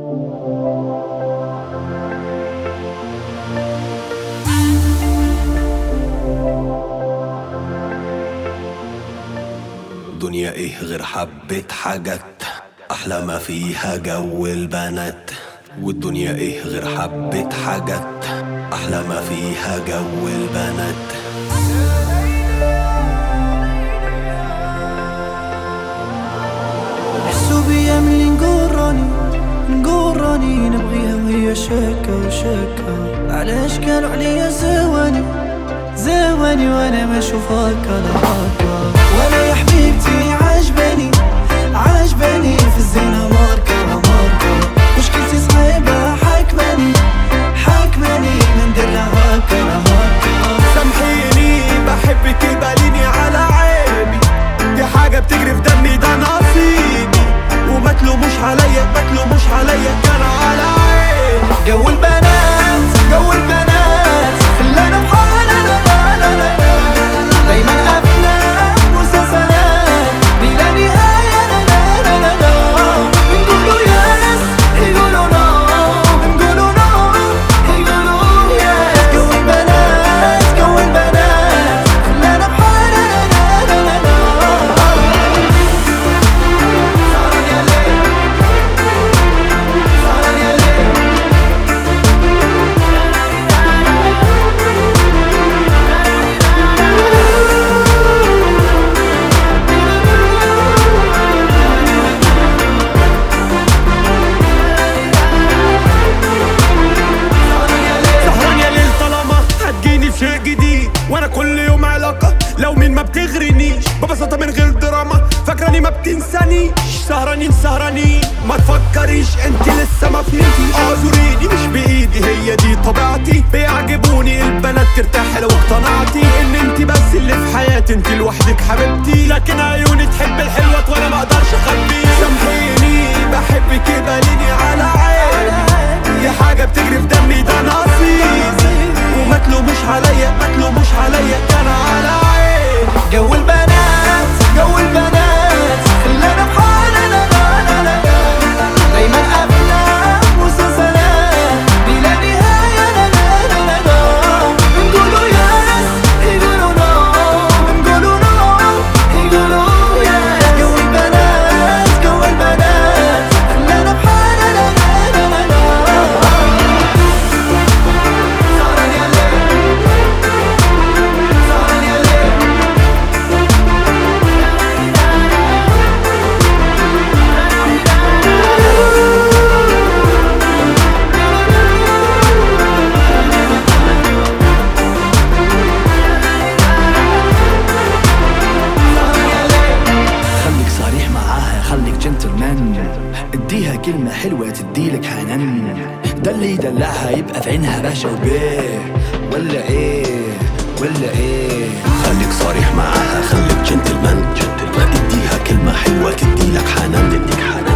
دنيا ايه غير حبة حاجات احلى ما فيها جو البنات والدنيا ايه غير حبة حاجات احلى ما فيها جو البنات حسوا بيا ملي نقول راني نقول راني نبغيها وهي شاكة وشاكة علاش كانوا عليا زواني زواني وانا ما اشوف هكا لا هكا وانا يا حبيبتي عجباني عجباني في الزينة ماركة ماركة مشكلتي صعيبة حاكماني حاكماني ما نديرها هكا لا هكا سامحيني بحبك باليني على عيبي دي حاجة بتجري في دمي ده نصيبي وما تلوموش عليا ما تلوموش عليا كان على عيبي جو البنات جو البنات خلانا بحالنا لا لا لا لا دايما افلام مسلسلات بلا نهاية لا لا لا لا لا نقولوا يس يقولوا نو نقولوا نو يقولوا يس جو البنات جو البنات خلانا بحالنا لا لا لا لا سهران يا ليل سهران يا ليل سهران يا ليل طالما هتجيني في شيء جديد وانا كل يوم علاقة لو مين ما بتغرنيش ببساطة من غير دراما فاكراني ما بتنسانيش سهرانين سهرانين ما تفكريش انت لسه ما فهمتيش اعذريني مش بايدي هي دي طبيعتي بيعجبوني البنات ترتاح لو اقتنعتي ان انت بس اللي في حياتي انت لوحدك حبيبتي لكن عيوني تحب الحلوة وانا ما اقدرش اخبيه سامحيني بحبك باليني على عيني دي حاجة بتجري في دمي ده نصيب وما تلوموش عليا ما تلوموش عليا كان على عيني جو البنات جو البنات خلانا بحالنا لا لا لا لا دايما افلام مسلسلات بلا نهاية لا لا لا لا لا نقولوا يس يقولوا نو نقولوا نو يقولوا يس جو البنات جو البنات خلانا بحالنا لا لا لا لا لا سهران يا ليل سهران يا ليل خليك صريح معاها خليك جنتلمان اديها كلمة حلوة تديلك حنان ده اللي يدلعها يبقى في عينها باشا وبيه ولا ايه ولا ايه خليك صريح معاها خليك جنتلمان جنتلمان اديها كلمة حلوة تديلك حنان تديك حنان